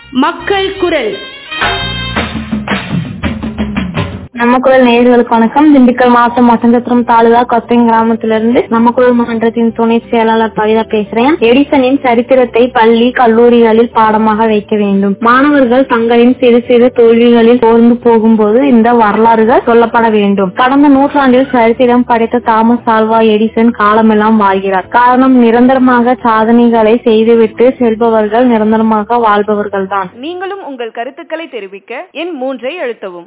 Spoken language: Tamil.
மக்கள் குரல் நம்ம குரல் நேயர்களுக்கு வணக்கம் திண்டுக்கல் மாவட்டம் மசந்தபுரம் தாலுகா கொத்தன் கிராமத்திலிருந்து நம்ம குரல் மன்றத்தின் துணை செயலாளர் பவிதா பேசுறேன் எடிசனின் சரித்திரத்தை பள்ளி கல்லூரிகளில் பாடமாக வைக்க வேண்டும் மாணவர்கள் தங்களின் சிறு சிறு தோல்விகளில் சோர்ந்து போகும்போது இந்த வரலாறுகள் சொல்லப்பட வேண்டும் கடந்த நூற்றாண்டில் சரித்திரம் படைத்த தாமஸ் ஆல்வா எடிசன் காலமெல்லாம் வாழ்கிறார் காரணம் நிரந்தரமாக சாதனைகளை செய்துவிட்டு செல்பவர்கள் நிரந்தரமாக வாழ்பவர்கள்தான் நீங்களும் உங்கள் கருத்துக்களை தெரிவிக்க எண் மூன்றை அழுத்தவும்